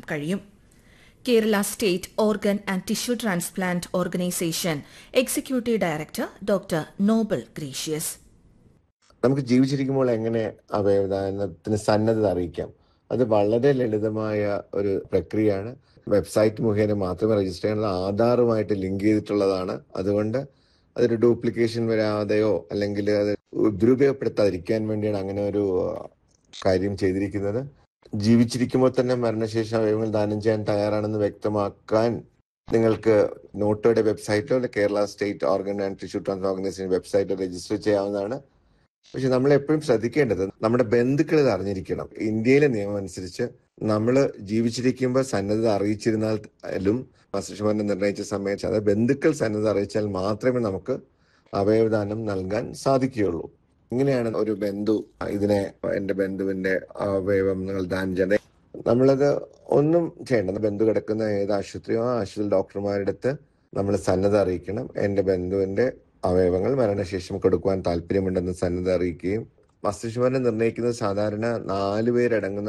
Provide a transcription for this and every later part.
കഴിയും Kerala state organ and tissue transplant organisation executive director doctor Noble Gracious നമുക്ക് ജീവിച്ചിരിക്കുമ്പോൾ എങ്ങനെ അവയവദാനത്തിന് സന്നദ്ധത അറിയിക്കാം അത് വളരെ ലളിതമായ ഒരു പ്രക്രിയയാണ് വെബ്സൈറ്റ് മുഖേന മാത്രമേ രജിസ്റ്റർ ചെയ്യുന്നത് ആധാറുമായിട്ട് ലിങ്ക് ചെയ്തിട്ടുള്ളതാണ് അതുകൊണ്ട് അതൊരു ഡ്യൂപ്ലിക്കേഷൻ വരാതെയോ അല്ലെങ്കിൽ അത് ദുരുപയോഗപ്പെടുത്താതിരിക്കാൻ വേണ്ടിയാണ് അങ്ങനെ ഒരു കാര്യം ചെയ്തിരിക്കുന്നത് ജീവിച്ചിരിക്കുമ്പോൾ തന്നെ മരണശേഷം അവയവങ്ങൾ ദാനം ചെയ്യാൻ തയ്യാറാണെന്ന് വ്യക്തമാക്കാൻ നിങ്ങൾക്ക് നോട്ടോയുടെ വെബ്സൈറ്റിലോ അല്ലെങ്കിൽ Kerala state organ and tissue transfer organisation വെബ്സൈറ്റിലോ രജിസ്റ്റർ ചെയ്യാവുന്നതാണ് പക്ഷെ നമ്മൾ എപ്പോഴും ശ്രദ്ധിക്കേണ്ടത് നമ്മുടെ ബന്ധുക്കൾ ഇത് അറിഞ്ഞിരിക്കണം ഇന്ത്യയിലെ നിയമം അനുസരിച്ച് നമ്മൾ ജീവിച്ചിരിക്കുമ്പോൾ സന്നദ്ധത അറിയിച്ചിരുന്നാലും മസ്തിഷ്കമരണം നിർണയിച്ച സമയത്ത് അത് ബന്ധുക്കൾ സന്നദ്ധത അറിയിച്ചാൽ മാത്രമേ നമുക്ക് അവയവദാനം നൽകാൻ സാധിക്കുകയുള്ളൂ ഇങ്ങനെയാണ് ഒരു ബന്ധു ഇതിനെ എന്റെ ബന്ധുവിന്റെ അവയവം നിങ്ങൾ ദാനം ചെയ്യണ്ടേ നമ്മളത് ഒന്നും ചെയ്യേണ്ട ബന്ധു കിടക്കുന്ന ഏത് ആശുപത്രിയോ ആ ആശുപത്രി ഡോക്ടർമാരുടെ അടുത്ത് നമ്മൾ സന്നദ്ധ അറിയിക്കണം എന്റെ ബന്ധുവിന്റെ അവയവങ്ങൾ മരണശേഷം കൊടുക്കുവാൻ താല്പര്യമുണ്ടെന്ന് സന്നദ്ധ അറിയിക്കുകയും മസ്തിഷ്കമരണം നിർണ്ണയിക്കുന്നത് സാധാരണ നാല് പേരടങ്ങുന്ന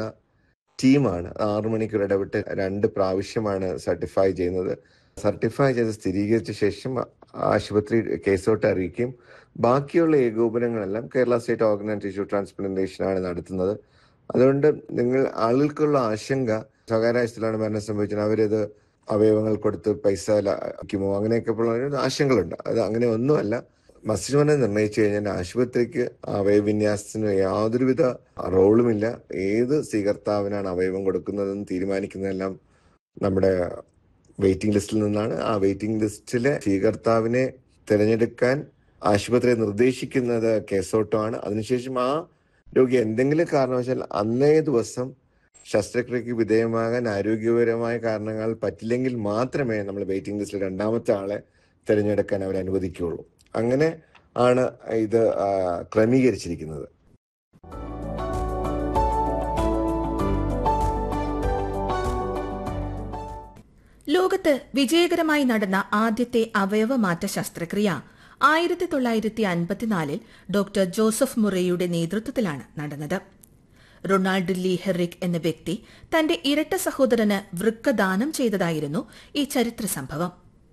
ടീമാണ് ആറു മണിക്കൂർ ഇടവിട്ട് രണ്ട് പ്രാവശ്യമാണ് സർട്ടിഫൈ ചെയ്യുന്നത് സർട്ടിഫൈ ചെയ്ത് സ്ഥിരീകരിച്ച ശേഷം ആശുപത്രി കേസോട്ട് അറിയിക്കും ബാക്കിയുള്ള ഏകോപനങ്ങളെല്ലാം Kerala state organ and tissue transplantation ആണ് നടത്തുന്നത് അതുകൊണ്ട് നിങ്ങൾ ആളുകൾക്കുള്ള ആശങ്ക സ്വകാര്യ ആശുപത്രിയിലാണ് മരണം സംഭവിച്ചത് അവരത് അവയവങ്ങൾ കൊടുത്ത് പൈസ ലാഭിക്കുമോ അങ്ങനെയൊക്കെ ഉള്ള ആശങ്കകളുണ്ട് അത് അങ്ങനെ ഒന്നുമല്ല മസ്തിഷ്കമരണം നിർണ്ണയിച്ചു കഴിഞ്ഞാൽ ആശുപത്രിക്ക് അവയവവിന്യാസത്തിന് യാതൊരുവിധ റോളുമില്ല ഏത് സ്വീകർത്താവിനാണ് അവയവം കൊടുക്കുന്നതെന്ന് തീരുമാനിക്കുന്നതെല്ലാം നമ്മുടെ വെയിറ്റിംഗ് ലിസ്റ്റിൽ നിന്നാണ് ആ വെയിറ്റിംഗ് ലിസ്റ്റിലെ സ്വീകർത്താവിനെ തിരഞ്ഞെടുക്കാൻ ആശുപത്രി നിർദ്ദേശിക്കുന്നത് കേസോട്ടോ ആണ് അതിനുശേഷം ആ രോഗി എന്തെങ്കിലും കാരണവശാൽ അന്നേ ദിവസം ശസ്ത്രക്രിയക്ക് വിധേയമാകാൻ ആരോഗ്യപരമായ കാരണങ്ങൾ പറ്റില്ലെങ്കിൽ മാത്രമേ നമ്മൾ വെയിറ്റിംഗ് ലിസ്റ്റിൽ രണ്ടാമത്തെ ആളെ തിരഞ്ഞെടുക്കാൻ അവർ അനുവദിക്കുകയുള്ളൂ അങ്ങനെ ആണ് ഇത് ക്രമീകരിച്ചിരിക്കുന്നത് ലോകത്ത് വിജയകരമായി നടന്ന ആദ്യത്തെ അവയവമാറ്റ ശസ്ത്രക്രിയ ആയിരത്തി തൊള്ളായിരത്തി അൻപത്തിനാലിൽ ഡോക്ടർ ജോസഫ് മുറയുടെ നേതൃത്വത്തിലാണ് നടന്നത് റൊണാൾഡ് ലീ ഹെറിക് എന്ന വ്യക്തി തന്റെ ഇരട്ട സഹോദരന് വൃക്ക ദാനം ചെയ്തതായിരുന്നു ഈ ചരിത്ര സംഭവം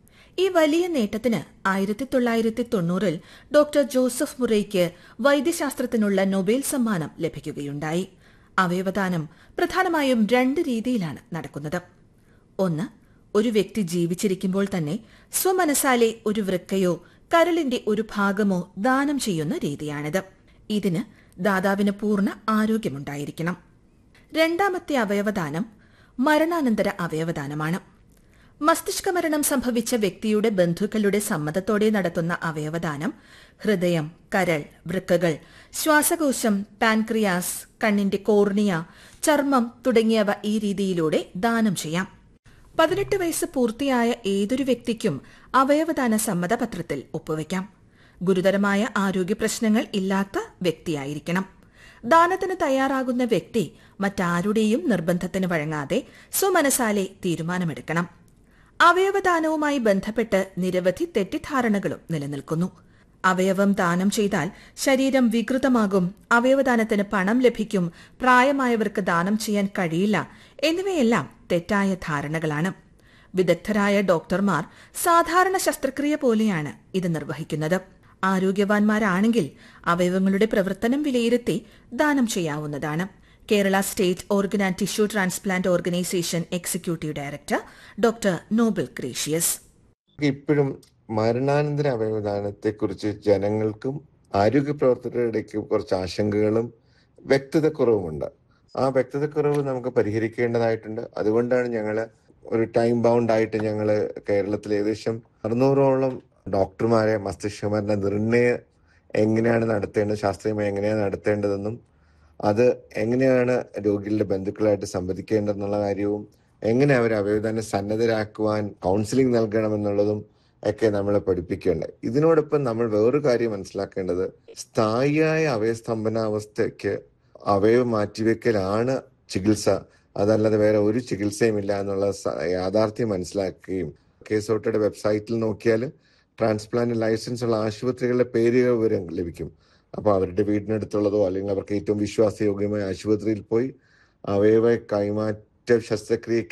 ഈ വലിയ നേട്ടത്തിന് ആയിരത്തി തൊള്ളായിരത്തി തൊണ്ണൂറിൽ ഡോക്ടർ ജോസഫ് മുറയ്ക്ക് വൈദ്യശാസ്ത്രത്തിനുള്ള നൊബേൽ സമ്മാനം ലഭിക്കുകയുണ്ടായി അവയവദാനം പ്രധാനമായും രണ്ട് രീതിയിലാണ് നടക്കുന്നത് ഒന്ന് ഒരു വ്യക്തി ജീവിച്ചിരിക്കുമ്പോൾ തന്നെ സ്വമനസാലെ ഒരു വൃക്കയോ കരളിന്റെ ഒരു ഭാഗമോ ദാനം ചെയ്യുന്ന രീതിയാണിത് ഇതിന് ദാതാവിന് പൂർണ്ണ ആരോഗ്യമുണ്ടായിരിക്കണം രണ്ടാമത്തെ അവയവദാനം മരണാനന്തര അവയവദാനമാണ് മസ്തിഷ്ക മരണം സംഭവിച്ച വ്യക്തിയുടെ ബന്ധുക്കളുടെ സമ്മതത്തോടെ നടത്തുന്ന അവയവദാനം ഹൃദയം കരൾ വൃക്കകൾ ശ്വാസകോശം പാൻക്രിയാസ് കണ്ണിന്റെ കോർണിയ ചർമ്മം തുടങ്ങിയവ ഈ രീതിയിലൂടെ ദാനം ചെയ്യാം പതിനെട്ട് വയസ്സ് പൂർത്തിയായ ഏതൊരു വ്യക്തിക്കും അവയവദാന സമ്മതപത്രത്തിൽ ഒപ്പുവയ്ക്കാം ഗുരുതരമായ ആരോഗ്യ പ്രശ്നങ്ങൾ ഇല്ലാത്ത വ്യക്തിയായിരിക്കണം ദാനത്തിന് തയ്യാറാകുന്ന വ്യക്തി മറ്റാരുടെയും നിർബന്ധത്തിന് വഴങ്ങാതെ സ്വമനസാലെ തീരുമാനമെടുക്കണം അവയവദാനവുമായി ബന്ധപ്പെട്ട് നിരവധി തെറ്റിദ്ധാരണകളും നിലനിൽക്കുന്നു അവയവം ദാനം ചെയ്താൽ ശരീരം വികൃതമാകും അവയവദാനത്തിന് പണം ലഭിക്കും പ്രായമായവർക്ക് ദാനം ചെയ്യാൻ കഴിയില്ല എന്നിവയെല്ലാം തെറ്റായ ധാരണകളാണ് വിദഗ്ധരായ ഡോക്ടർമാർ സാധാരണ ശസ്ത്രക്രിയ പോലെയാണ് ഇത് നിർവഹിക്കുന്നത് ആരോഗ്യവാന്മാരാണെങ്കിൽ അവയവങ്ങളുടെ പ്രവർത്തനം വിലയിരുത്തി ദാനം ചെയ്യാവുന്നതാണ് Kerala state organ and tissue transplant organisation executive director doctor Noble Gracious ഇപ്പോഴും മരണാനന്തര അവയവദാനത്തെക്കുറിച്ച് ജനങ്ങൾക്കും ആരോഗ്യ പ്രവർത്തകരുടെയൊക്കെ കുറച്ച് ആശങ്കകളും വ്യക്തതക്കുറവുമുണ്ട് ആ വ്യക്തതക്കുറവ് നമുക്ക് പരിഹരിക്കേണ്ടതായിട്ടുണ്ട് അതുകൊണ്ടാണ് ഞങ്ങൾ ഒരു ടൈം ബൗണ്ട് ആയിട്ട് ഞങ്ങൾ കേരളത്തിൽ ഏകദേശം അറുന്നൂറോളം ഡോക്ടർമാരെ മസ്തിഷ്കമരണ നിർണയം എങ്ങനെയാണ് നടത്തേണ്ടത് ശാസ്ത്രീയമായി എങ്ങനെയാണ് നടത്തേണ്ടതെന്നും അത് എങ്ങനെയാണ് രോഗികളുടെ ബന്ധുക്കളായിട്ട് സംവദിക്കേണ്ടതെന്നുള്ള കാര്യവും എങ്ങനെ അവർ അവയവദാനം സന്നദ്ധരാക്കുവാൻ കൗൺസിലിംഗ് നൽകണമെന്നുള്ളതും ഒക്കെ നമ്മളെ പഠിപ്പിക്കേണ്ടത് ഇതിനോടൊപ്പം നമ്മൾ വേറൊരു കാര്യം മനസ്സിലാക്കേണ്ടത് സ്ഥായിയായ അവയസ്തംഭനാവസ്ഥയ്ക്ക് അവയവ മാറ്റിവെക്കലാണ് ചികിത്സ അതല്ലാതെ വേറെ ഒരു ചികിത്സയും ഇല്ല എന്നുള്ള യാഥാർത്ഥ്യം മനസ്സിലാക്കുകയും കേസോട്ടയുടെ വെബ്സൈറ്റിൽ നോക്കിയാൽ ട്രാൻസ്പ്ലാന്റ് ലൈസൻസ് ഉള്ള ആശുപത്രികളുടെ പേരുകൾ വിവരം ലഭിക്കും അപ്പോൾ അവരുടെ വീടിനടുത്തുള്ളതോ അല്ലെങ്കിൽ അവർക്ക് ഏറ്റവും വിശ്വാസയോഗ്യമായ ആശുപത്രിയിൽ പോയി അവയവ കൈമാറ്റ ശസ്ത്രക്രിയയ്ക്ക്